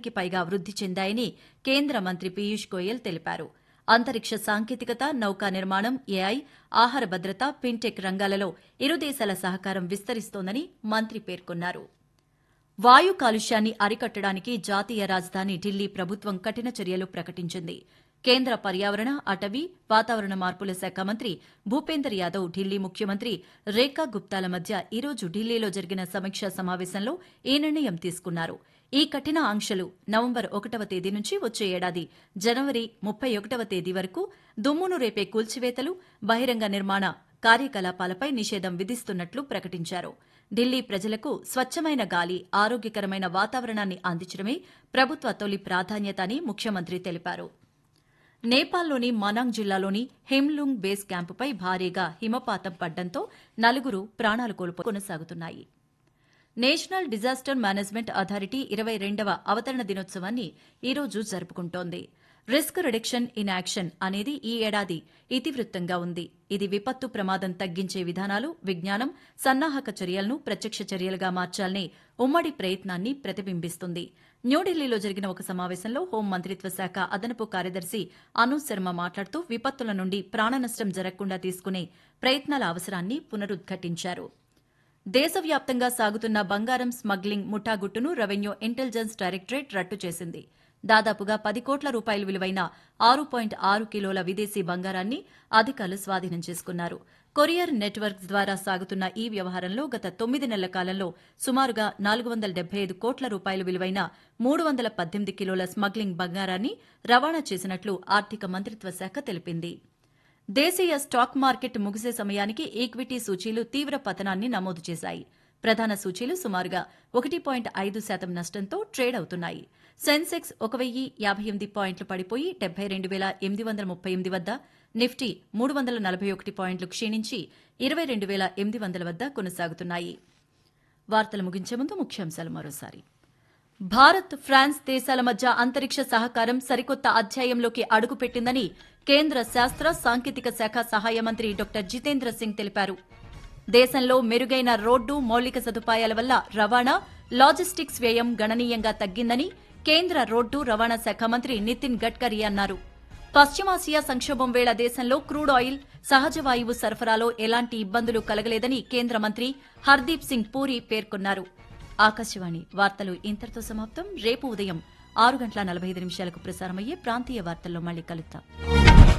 శాతానికి పైగా వృద్ది చెందాయని కేంద్ర మంత్రి పీయూష్ గోయల్ తెలిపారు అంతరిక్ష సాంకేతికత నౌకా నిర్మాణం ఏఐ ఆహార భద్రత ఫిన్టెక్ రంగాలలో ఇరు దేశాల సహకారం విస్తరిస్తోందని మంత్రి పేర్కొన్నారు వాయు కాలుష్యాన్ని అరికట్టడానికి జాతీయ రాజధాని ఢిల్లీ ప్రభుత్వం కఠిన చర్యలు ప్రకటించింది కేంద్ర పర్యావరణ అటవీ వాతావరణ మార్పుల శాఖ మంత్రి భూపేందర్ యాదవ్ ఢిల్లీ ముఖ్యమంత్రి రేఖా గుప్తాల మధ్య ఈరోజు ఢిల్లీలో జరిగిన సమీక్షా సమావేశంలో ఈ నిర్ణయం తీసుకున్నారు ఈ కఠిన ఆంక్షలు నవంబర్ ఒకటవ తేదీ నుంచి వచ్చే ఏడాది జనవరి ముప్పై ఒకటవ తేదీ వరకు దుమ్మును రేపే కూల్చివేతలు బహిరంగ నిర్మాణ కార్యకలాపాలపై నిషేధం విధిస్తున్నట్లు ప్రకటించారు ఢిల్లీ ప్రజలకు స్వచ్ఛమైన గాలి ఆరోగ్యకరమైన వాతావరణాన్ని అందించడమే ప్రభుత్వ తొలి ప్రాధాన్యత అని ముఖ్యమంత్రి తెలిపారు నేపాల్లోని మనాంగ్ జిల్లాలోని హెమ్లుంగ్ బేస్ క్యాంపుపై భారీగా హిమపాతం పడ్డంతో నలుగురు ప్రాణాలు కోల్పో కొనసాగుతున్నాయి నేషనల్ డిజాస్టర్ మేనేజ్మెంట్ అథారిటీ ఇరవై రెండవ అవతరణ దినోత్సవాన్ని ఈరోజు జరుపుకుంటోంది రిస్క్ రిడక్షన్ ఇన్ యాక్షన్ అనేది ఈ ఏడాది ఇతివృత్తంగా ఉంది ఇది విపత్తు ప్రమాదం తగ్గించే విధానాలు విజ్ఞానం సన్నాహక చర్యలను ప్రత్యక్ష చర్యలుగా మార్చాలనే ఉమ్మడి ప్రయత్నాన్ని ప్రతిబింబిస్తుంది న్యూఢిల్లీలో జరిగిన ఒక సమావేశంలో హోం మంత్రిత్వ శాఖ అదనపు కార్యదర్శి అను శర్మ మాట్లాడుతూ విపత్తుల నుండి ప్రాణనష్టం జరగకుండా తీసుకునే ప్రయత్నాల అవసరాన్ని పునరుద్ఘాటించారు దేశవ్యాప్తంగా సాగుతున్న బంగారం స్మగ్లింగ్ ముఠాగుట్టును రెవెన్యూ ఇంటెలిజెన్స్ డైరెక్టరేట్ రట్టు చేసింది దాదాపుగా పది కోట్ల రూపాయల విలువైన ఆరు పాయింట్ ఆరు కిలోల విదేశీ బంగారాన్ని అధికారులు స్వాధీనం చేసుకున్నారు కొరియర్ నెట్వర్క్స్ ద్వారా సాగుతున్న ఈ వ్యవహారంలో గత తొమ్మిది నెలల కాలంలో సుమారుగా నాలుగు వందల డెబ్బై ఐదు కోట్ల రూపాయల విలువైన మూడు వందల పద్దెనిమిది కిలోల స్మగ్లింగ్ బంగారాన్ని రవాణా చేసినట్లు ఆర్థిక మంత్రిత్వ శాఖ తెలిపింది దేశీయ స్టాక్ మార్కెట్ ముగిసే సమయానికి ఈక్విటీ సూచీలు తీవ్ర పతనాన్ని నమోదు చేశాయి ప్రధాన సూచీలు సుమారుగా ఒకటి పాయింట్ ఐదు శాతం నష్టంతో ట్రేడ్ అవుతున్నాయి సెన్సెక్స్ ఒక వెయ్యి యాభై ఎనిమిది పాయింట్లు పడిపోయి డెబ్బై రెండు వేల ఎనిమిది వందల ముప్పై ఎనిమిది వద్ద నిఫ్టీ మూడు వందల నలభై ఒకటి పాయింట్లు క్షీణించి ఇరవై రెండు వేల ఎనిమిది వందల వద్ద కొనసాగుతున్నాయి వార్తలు ముగించే ముందు ముఖ్యాంశాలు మరోసారి భారత్ ఫ్రాన్స్ దేశాల మధ్య అంతరిక్ష సహకారం సరికొత్త అధ్యాయంలోకి అడుగుపెట్టిందని కేంద్ర శాస్త్ర సాంకేతిక శాఖ సహాయ మంత్రి డాక్టర్ జితేంద్ర సింగ్ తెలిపారు దేశంలో మెరుగైన రోడ్డు మౌలిక సదుపాయాల వల్ల రవాణా లాజిస్టిక్స్ వ్యయం గణనీయంగా తగ్గిందని కేంద్ర రోడ్డు రవాణా శాఖ మంత్రి నితిన్ గడ్కరీ అన్నారు పశ్చిమాసియా సంక్షోభం వేళ దేశంలో క్రూడ్ ఆయిల్ సహజ వాయువు సరఫరాలో ఎలాంటి ఇబ్బందులు కలగలేదని కేంద్ర మంత్రి హర్దీప్ సింగ్ పూరి పేర్కొన్నారు ఆకాశవాణి వార్తలు ఇంతటితో సమాప్తం రేపు ఉదయం ఆరు గంటల నలభై ఐదు నిమిషాలకు ప్రసారమయ్యే ప్రాంతీయ వార్తల్లో మళ్ళీ కలుద్దాం